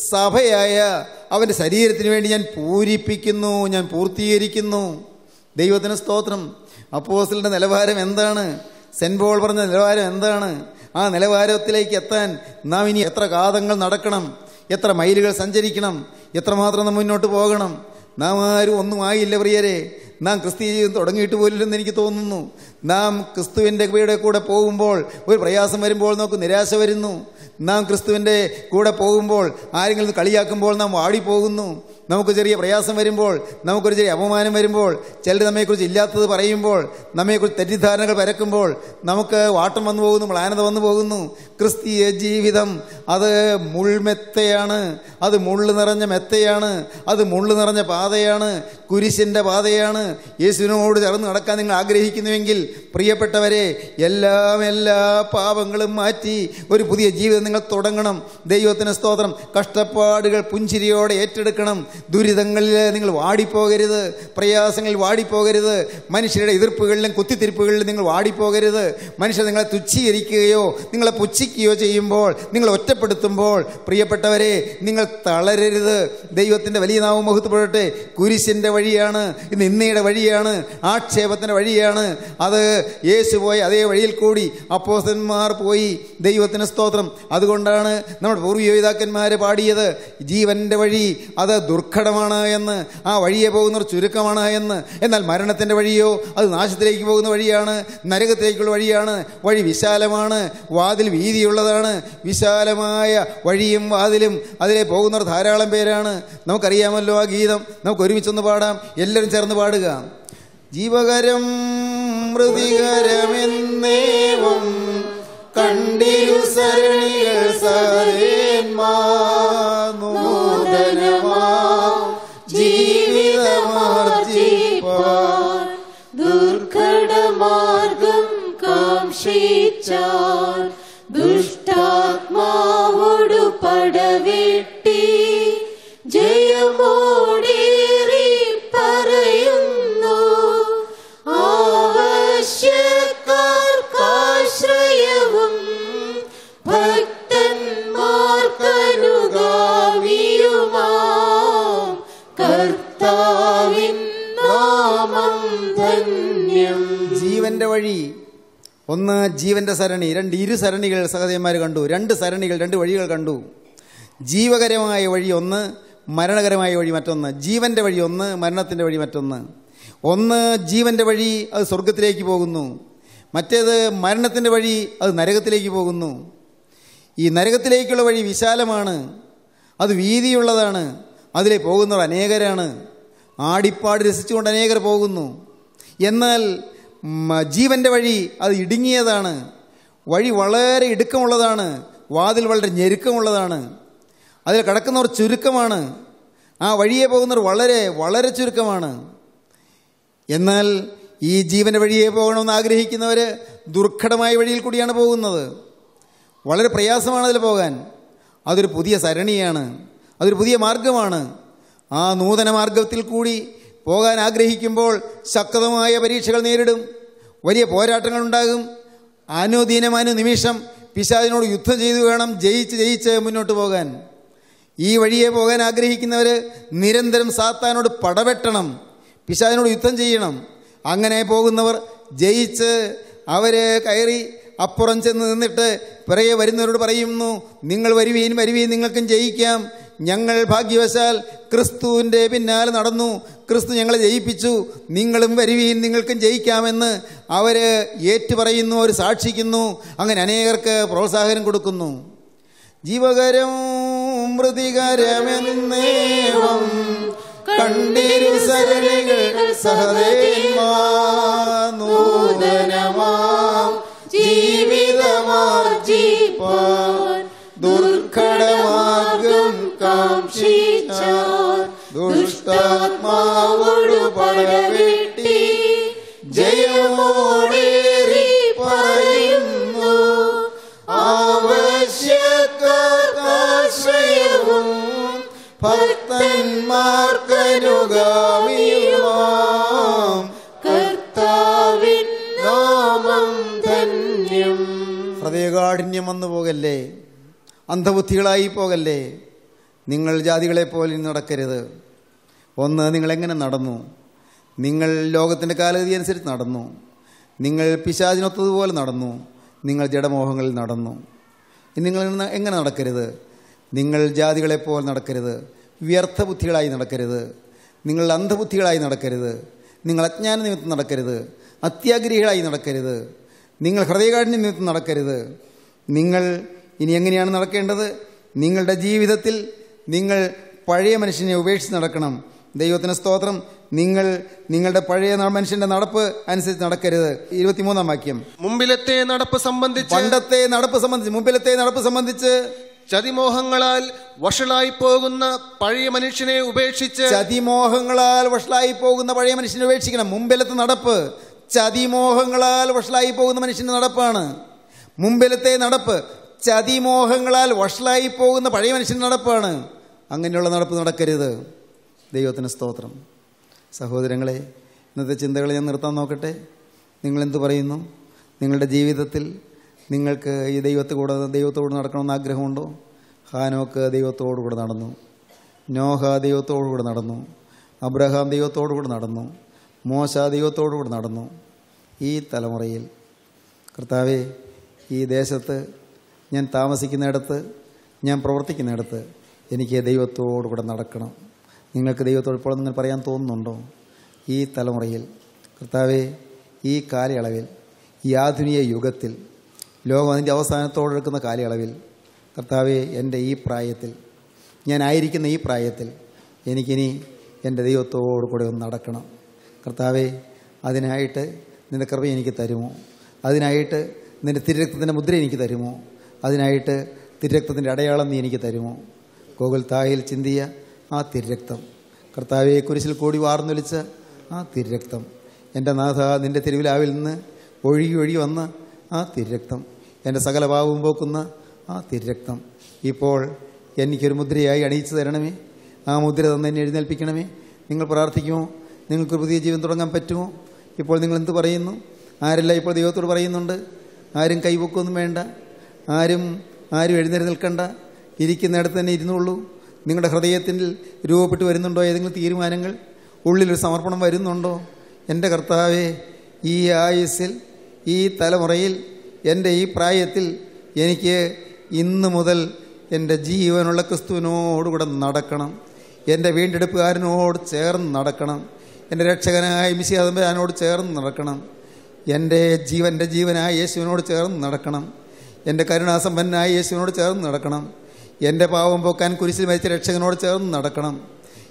സഭയായ അവൻ്റെ ശരീരത്തിന് വേണ്ടി ഞാൻ പൂരിപ്പിക്കുന്നു ഞാൻ പൂർത്തീകരിക്കുന്നു ദൈവത്തിന് സ്തോത്രം അപ്പോസ്റ്റലിൻ്റെ നിലവാരം എന്താണ് സെൻറ്റ് പോൾ പറഞ്ഞ നിലവാരം എന്താണ് ആ നിലവാരത്തിലേക്ക് എത്താൻ നാം ഇനി എത്ര കാതങ്ങൾ നടക്കണം എത്ര മൈലുകൾ സഞ്ചരിക്കണം എത്രമാത്രം നാം മുന്നോട്ട് പോകണം നാം ആരും ഒന്നും ആയില്ല പ്രിയരെ നാം ക്രിസ്തീയ ജീവിതം തുടങ്ങിയിട്ട് പോലില്ലെന്ന് എനിക്ക് തോന്നുന്നു നാം ക്രിസ്തുവിൻ്റെ കൂടെ കൂടെ പോകുമ്പോൾ ഒരു പ്രയാസം വരുമ്പോൾ നമുക്ക് നിരാശ വരുന്നു നാം ക്രിസ്തുവിൻ്റെ കൂടെ പോകുമ്പോൾ ആരെങ്കിലും കളിയാക്കുമ്പോൾ നാം വാടിപ്പോകുന്നു നമുക്ക് ചെറിയ പ്രയാസം വരുമ്പോൾ നമുക്കൊരു ചെറിയ അപമാനം വരുമ്പോൾ ചിലർ നമ്മെക്കുറിച്ച് ഇല്ലാത്തത് പറയുമ്പോൾ നമ്മെക്കുറിച്ച് തെറ്റിദ്ധാരണകൾ പരക്കുമ്പോൾ നമുക്ക് വാട്ടം വന്നു പോകുന്നു മ്ലാനത വന്നു പോകുന്നു ക്രിസ്തീയ ജീവിതം അത് മുൾമെത്തയാണ് അത് മുള്ളു നിറഞ്ഞ മെത്തയാണ് അത് മുള്ളു നിറഞ്ഞ പാതയാണ് കുരിശിൻ്റെ പാതയാണ് യേശുവിനോട് ചേർന്ന് നടക്കാൻ നിങ്ങൾ ആഗ്രഹിക്കുന്നുവെങ്കിൽ പ്രിയപ്പെട്ടവരെ എല്ലാം എല്ലാ പാപങ്ങളും മാറ്റി ഒരു പുതിയ ജീവിതം നിങ്ങൾ തുടങ്ങണം ദൈവത്തിന് സ്തോത്രം കഷ്ടപ്പാടുകൾ പുഞ്ചിരിയോടെ ഏറ്റെടുക്കണം ദുരിതങ്ങളിൽ നിങ്ങൾ വാടിപ്പോകരുത് പ്രയാസങ്ങളിൽ വാടിപ്പോകരുത് മനുഷ്യരുടെ എതിർപ്പുകളിലും കുത്തിത്തിരിപ്പുകളിലും നിങ്ങൾ വാടിപ്പോകരുത് മനുഷ്യർ നിങ്ങളെ തുച്ഛീകരിക്കുകയോ നിങ്ങളെ പുച്ഛിക്കുകയോ ചെയ്യുമ്പോൾ നിങ്ങൾ ഒറ്റപ്പെടുത്തുമ്പോൾ പ്രിയപ്പെട്ടവരെ നിങ്ങൾ തളരരുത് ദൈവത്തിൻ്റെ വലിയ നാമം മുഹത്തുപ്പെടട്ടെ കുരിശിൻ്റെ വഴിയാണ് ഇത് നിന്നയുടെ വഴിയാണ് ആക്ഷേപത്തിൻ്റെ വഴിയാണ് അത് യേശു പോയ അതേ വഴിയിൽ കൂടി അപ്പോസന്മാർ പോയി ദൈവത്തിന് സ്തോത്രം അതുകൊണ്ടാണ് നമ്മുടെ പൂർവ്വപിതാക്കന്മാർ പാടിയത് ജീവന്റെ വഴി അത് ദുർഘടമാണ് എന്ന് ആ വഴിയെ പോകുന്നവർ ചുരുക്കമാണ് എന്ന് എന്നാൽ മരണത്തിൻ്റെ വഴിയോ അത് നാശത്തിലേക്ക് പോകുന്ന വഴിയാണ് നരകത്തിലേക്കുള്ള വഴിയാണ് വഴി വിശാലമാണ് വാതിൽ വീതിയുള്ളതാണ് വിശാലമായ വഴിയും വാതിലും അതിലെ പോകുന്നവർ ധാരാളം പേരാണ് നമുക്കറിയാമല്ലോ ആ ഗീതം നമുക്ക് ഒരുമിച്ചൊന്ന് പാടാം എല്ലാവരും ചേർന്ന് പാടുക ജീവകരം മൃതികരമെന്നേവം കണ്ടിരു സരണികൾ സരേന്മാ നൂതനമാ ജീവിതമാർജിപ്പാൻ ദുർഘടമാർഗം കാംക്ഷിച്ചാൽ ദുഷ്ടാത്മാവോടു പടവെട്ടി ജയമോടേറി പറയുന്നു ആവശ്യക്കാർക്കാശ്രയവും ഭക്തന്മാർക്കനുഗാമിയുമാം കർത്താവിൻ നാമം ധന്യം ജീവന്റെ വഴി ഒന്ന് ജീവന്റെ സരണി രണ്ട് ഇരു സരണികൾ സഹദേവന്മാർ കണ്ടു രണ്ട് സരണികൾ രണ്ട് വഴികൾ കണ്ടു ജീവകരമായ വഴി ഒന്ന് മരണകരമായ വഴി മറ്റൊന്ന് ജീവന്റെ വഴി ഒന്ന് മരണത്തിൻ്റെ വഴി മറ്റൊന്ന് ഒന്ന് ജീവന്റെ വഴി അത് സ്വർഗത്തിലേക്ക് പോകുന്നു മറ്റേത് മരണത്തിൻ്റെ വഴി അത് നരകത്തിലേക്ക് പോകുന്നു ഈ നരകത്തിലേക്കുള്ള വഴി വിശാലമാണ് അത് വീതിയുള്ളതാണ് അതിലെ പോകുന്നവർ അനേകരാണ് ആടിപ്പാടി രസിച്ചുകൊണ്ട് അനേകർ പോകുന്നു എന്നാൽ ഉം, ജീവൻ്റെ വഴി അത് ഇടുങ്ങിയതാണ് വഴി വളരെ ഇടുക്കമുള്ളതാണ് വാതിൽ വളരെ ഞെരുക്കമുള്ളതാണ് അതിൽ കടക്കുന്നവർ ചുരുക്കമാണ് ആ വഴിയെ പോകുന്നവർ വളരെ വളരെ ചുരുക്കമാണ് എന്നാൽ ഈ ജീവൻ്റെ വഴിയെ പോകണമെന്ന് ആഗ്രഹിക്കുന്നവർ ദുർഘടമായ വഴിയിൽ കൂടിയാണ് പോകുന്നത് വളരെ പ്രയാസമാണ് അതിൽ പോകാൻ അതൊരു പുതിയ സരണിയാണ് അതൊരു പുതിയ മാർഗമാണ് ആ നൂതന മാർഗത്തിൽ കൂടി പോകാൻ ആഗ്രഹിക്കുമ്പോൾ ശക്തമായ പരീക്ഷകൾ നേരിടും വലിയ പോരാട്ടങ്ങൾ ഉണ്ടാകും അനുദിനമനു നിമിഷം പിശാചിനോട് യുദ്ധം ചെയ്തു വേണം ജയിച്ച് ജയിച്ച് മുന്നോട്ട് പോകാൻ ഈ വഴിയെ പോകാൻ ആഗ്രഹിക്കുന്നവർ നിരന്തരം സാത്താനോട് പടവെട്ടണം പിശാചിനോട് യുദ്ധം ചെയ്യണം അങ്ങനെ പോകുന്നവർ ജയിച്ച് അവർ കയറി അപ്പുറം ചെന്ന് നിന്നിട്ട് പിറകെ വരുന്നവരോട് പറയുന്നു നിങ്ങൾ വരുവീൻ വരുവീൻ നിങ്ങൾക്കും ജയിക്കാം ഞങ്ങൾ ഭാഗ്യവശാൽ ക്രിസ്തുവിൻ്റെ പിന്നാലെ നടന്നു ക്രിസ്തു ഞങ്ങളെ ജയിപ്പിച്ചു നിങ്ങളും വരുവീൻ നിങ്ങൾക്കും ജയിക്കാമെന്ന് അവർ ഏറ്റുപറയുന്നു അവർ സാക്ഷിക്കുന്നു അങ്ങനെ അനേകർക്ക് പ്രോത്സാഹനം കൊടുക്കുന്നു ജീവകരം മൃതികരമെന്നേവം കണ്ടിരു സരണികൾ സഹദേന്മാ നൂതനമാം ജീവിതമാർജിപ്പാൻ ദുർഘടമാർഗം കാക്ഷിച്ചാൽ ദുഷ്ടാത്മാവോടു പടവെട്ടി ജയമോടേറി പറയുന്നു ആവശ്യക്കാർക്കാശ്രയവും ഭക്തന്മാർക്കനുഗാമിയുമാം കർത്താവിൻ നാമം ധന്യം ഹൃദയകാഠിന്യം വന്നു പോകല്ലേ അന്ധബുദ്ധികളായി പോകല്ലേ നിങ്ങൾ ജാതികളെ പോലെ ഇനി നടക്കരുത് ഒന്ന് നിങ്ങളെങ്ങനെ നടന്നു നിങ്ങൾ ലോകത്തിൻ്റെ കാലഗതി അനുസരിച്ച് നടന്നു നിങ്ങൾ പിശാചിനൊത്തതുപോലെ നടന്നു നിങ്ങൾ ജഡമോഹങ്ങളിൽ നടന്നു ഇനി നിങ്ങൾ ഇന്ന് എങ്ങനെ നടക്കരുത് നിങ്ങൾ ജാതികളെ പോലെ നടക്കരുത് വ്യർത്ഥ ബുദ്ധികളായി നടക്കരുത് നിങ്ങൾ അന്ധബുദ്ധികളായി നടക്കരുത് നിങ്ങൾ അജ്ഞാന നിമിത്തം നടക്കരുത് അത്യാഗ്രഹികളായി നടക്കരുത് നിങ്ങൾ ഹൃദയകാഠിന്യ നിമിത്തം നടക്കരുത് നിങ്ങൾ ഇനി എങ്ങനെയാണ് നടക്കേണ്ടത് നിങ്ങളുടെ ജീവിതത്തിൽ നിങ്ങൾ പഴയ മനുഷ്യനെ ഉപേക്ഷിച്ച് നടക്കണം ദൈവത്തിന് സ്തോത്രം നിങ്ങൾ നിങ്ങളുടെ പഴയ ന- മനുഷ്യന്റെ നടപ്പ് അനുസരിച്ച് നടക്കരുത് ഇരുപത്തിമൂന്നാം വാക്യം മുമ്പിലത്തെ നടപ്പ് സംബന്ധിച്ച് പണ്ടത്തെ നടപ്പ് സംബന്ധിച്ച് മുമ്പിലത്തെ നടപ്പ് സംബന്ധിച്ച് ചതിമോഹങ്ങളാൽ വഷളായി പോകുന്ന പഴയ മനുഷ്യനെ ഉപേക്ഷിച്ച് ചതിമോഹങ്ങളാൽ വഷളായി പോകുന്ന പഴയ മനുഷ്യനെ ഉപേക്ഷിക്കണം മുമ്പിലത്തെ നടപ്പ് ചതിമോഹങ്ങളാൽ വഷളായി പോകുന്ന മനുഷ്യന്റെ നടപ്പാണ് മുമ്പിലത്തെ നടപ്പ് ചതിമോഹങ്ങളാൽ വഷളായി പോകുന്ന പഴയ മനുഷ്യന്റെ നടപ്പാണ് അങ്ങനെയുള്ള നടപ്പ് നടക്കരുത് ദൈവത്തിന് സ്തോത്രം സഹോദരങ്ങളെ ഇന്നത്തെ ചിന്തകൾ ഞാൻ നിർത്താൻ നോക്കട്ടെ നിങ്ങളെന്ത് പറയുന്നു നിങ്ങളുടെ ജീവിതത്തിൽ നിങ്ങൾക്ക് ഈ ദൈവത്തെ കൂടെ ദൈവത്തോട് നടക്കണമെന്ന് ആഗ്രഹമുണ്ടോ ഹാനോക്ക് ദൈവത്തോടു കൂടെ നടന്നു നോഹ ദൈവത്തോടു കൂടെ നടന്നു അബ്രഹാം ദൈവത്തോടു കൂടെ നടന്നു മോശ ദൈവത്തോടു കൂടെ നടന്നു ഈ തലമുറയിൽ കർത്താവെ ഈ ദേശത്ത് ഞാൻ താമസിക്കുന്നിടത്ത് ഞാൻ പ്രവർത്തിക്കുന്നിടത്ത് എനിക്ക് ദൈവത്തോടു കൂടെ നടക്കണം നിങ്ങൾക്ക് ദൈവത്തോട് ഇപ്പോൾ നിങ്ങൾ പറയാൻ തോന്നുന്നുണ്ടോ ഈ തലമുറയിൽ കർത്താവെ ഈ കാലയളവിൽ ഈ ആധുനിക യുഗത്തിൽ ലോകം അതിൻ്റെ അവസാനത്തോടെടുക്കുന്ന കാലയളവിൽ കർത്താവെ എൻ്റെ ഈ പ്രായത്തിൽ ഞാനായിരിക്കുന്ന ഈ പ്രായത്തിൽ എനിക്കിനി എൻ്റെ ദൈവത്തോടു കൂടെ ഒന്ന് നടക്കണം കർത്താവെ അതിനായിട്ട് നിൻ്റെ കൃപ എനിക്ക് തരുമോ അതിനായിട്ട് നിൻ്റെ തിരുരക്തത്തിൻ്റെ മുദ്ര എനിക്ക് തരുമോ അതിനായിട്ട് തിരുരക്തത്തിൻ്റെ അടയാളം നീ എനിക്ക് തരുമോ ഗോകുൽ തായിൽ ചിന്തിയ ആ തിരുരക്തം കർത്താവെ കുരിശിൽ കൂടി വാർന്നൊലിച്ച ആ തിരുരക്തം എൻ്റെ നാഥ നിൻ്റെ തിരുവിലാവിൽ നിന്ന് ഒഴുകി ഒഴുകി വന്ന ആ തിരുരക്തം എൻ്റെ സകല പാവവും പോക്കുന്ന ആ തിരുരക്തം ഇപ്പോൾ എനിക്കൊരു മുദ്രയായി അണിയിച്ചു തരണമേ ആ മുദ്ര തന്നെ എന്നെ എഴുന്നേൽപ്പിക്കണമേ നിങ്ങൾ പ്രാർത്ഥിക്കുമോ നിങ്ങൾക്ക് പുതിയ ജീവൻ തുടങ്ങാൻ പറ്റുമോ ഇപ്പോൾ നിങ്ങൾ എന്ത് പറയുന്നു ആരെല്ലാം ഇപ്പോൾ ദൈവത്തോട് പറയുന്നുണ്ട് ആരും കൈവക്കൊന്നും വേണ്ട ആരും ആരും എഴുന്നേറ്റ് നിൽക്കണ്ട ഇരിക്കുന്നിടത്ത് തന്നെ ഇരുന്നുള്ളൂ നിങ്ങളുടെ ഹൃദയത്തിൽ രൂപപ്പെട്ട് വരുന്നുണ്ടോ ഏതെങ്കിലും തീരുമാനങ്ങൾ ഉള്ളിലൊരു സമർപ്പണം വരുന്നുണ്ടോ എൻ്റെ കർത്താവെ ഈ ആയുസ്സിൽ ഈ തലമുറയിൽ എൻ്റെ ഈ പ്രായത്തിൽ എനിക്ക് ഇന്ന് മുതൽ എൻ്റെ ജീവനുള്ള ക്രിസ്തുവിനോടുകൂടെ നടക്കണം എൻ്റെ വീണ്ടെടുപ്പുകാരനോട് ചേർന്ന് നടക്കണം എൻ്റെ രക്ഷകനായ മിശിയാതമ്പരാനോട് ചേർന്ന് നടക്കണം എൻ്റെ ജീവൻ്റെ ജീവനായ യേശുവിനോട് ചേർന്ന് നടക്കണം എൻ്റെ കരുണാസമ്പന്നായ യേശുവിനോട് ചേർന്ന് നടക്കണം എൻ്റെ പാവം പോക്കാൻ കുരിശിൽ മരിച്ച രക്ഷകനോട് ചേർന്ന് നടക്കണം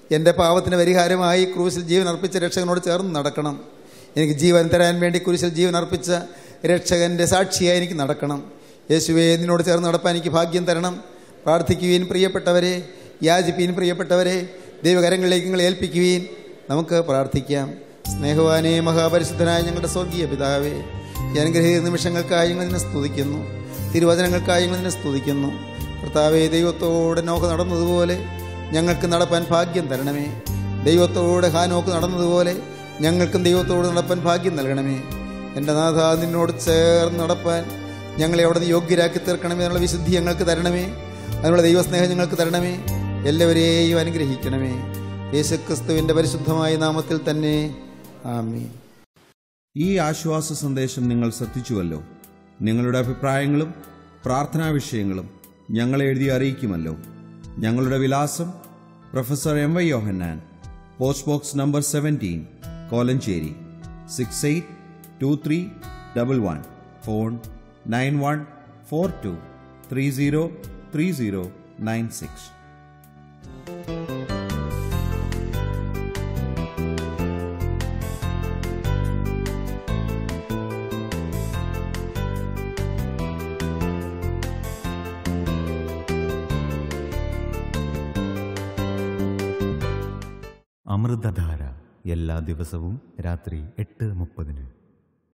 എൻ്റെ പാവത്തിന് പരിഹാരമായി ക്രൂശിൽ ജീവൻ അർപ്പിച്ച രക്ഷകനോട് ചേർന്ന് നടക്കണം എനിക്ക് ജീവൻ തരാൻ വേണ്ടി കുരിശിൽ ജീവൻ അർപ്പിച്ച രക്ഷകൻ്റെ സാക്ഷിയായി എനിക്ക് നടക്കണം യേശുവെ നിന്നോട് ചേർന്ന് നടപ്പാൻ എനിക്ക് ഭാഗ്യം തരണം പ്രാർത്ഥിക്കുവീൻ പ്രിയപ്പെട്ടവരെ യാചിപ്പീൻ പ്രിയപ്പെട്ടവരെ ദൈവകരങ്ങളിലേക്ക് നിങ്ങൾ ഏൽപ്പിക്കുവീൻ നമുക്ക് പ്രാർത്ഥിക്കാം സ്നേഹവാനെ മഹാപരിശുദ്ധനായ ഞങ്ങളുടെ സ്വർഗീയ പിതാവേ ഈ അനുഗ്രഹീത നിമിഷങ്ങൾക്കായി ഞങ്ങൾ നിന്നെ സ്തുതിക്കുന്നു തിരുവചനങ്ങൾക്കായി ഞങ്ങൾ നിന്നെ സ്തുതിക്കുന്നു കർത്താവെ ദൈവത്തോടെ നോക്ക് നടന്നതുപോലെ ഞങ്ങൾക്ക് നടപ്പാൻ ഭാഗ്യം തരണമേ ദൈവത്തോടെ ഹാനോക്ക് നടന്നതുപോലെ ഞങ്ങൾക്കും ദൈവത്തോട് നടപ്പാൻ ഭാഗ്യം നൽകണമേ എൻ്റെ നാഥ നിന്നോട് ചേർന്ന് നടപ്പാൻ ഞങ്ങളെ അവിടെ നിന്ന് യോഗ്യരാക്കി തീർക്കണമേ എന്നുള്ള വിശുദ്ധി ഞങ്ങൾക്ക് തരണമേ അതിനുള്ള ദൈവസ്നേഹം ഞങ്ങൾക്ക് തരണമേ എല്ലാവരെയും അനുഗ്രഹിക്കണമേ യേശുക്രിസ്തുവിൻ്റെ പരിശുദ്ധമായ നാമത്തിൽ തന്നെ ആമീൻ ഈ ആശ്വാസ സന്ദേശം നിങ്ങൾ ശ്രദ്ധിച്ചുവല്ലോ നിങ്ങളുടെ അഭിപ്രായങ്ങളും പ്രാർത്ഥനാ വിഷയങ്ങളും ഞങ്ങളെ എഴുതി അറിയിക്കുമല്ലോ ഞങ്ങളുടെ വിലാസം professor M Y Yohannan post box number seventeen Kolenchery six eight two three double one phone nine one four two three zero three zero nine six Amrithadhara എല്ലാ ദിവസവും രാത്രി എട്ട് മുപ്പതിന്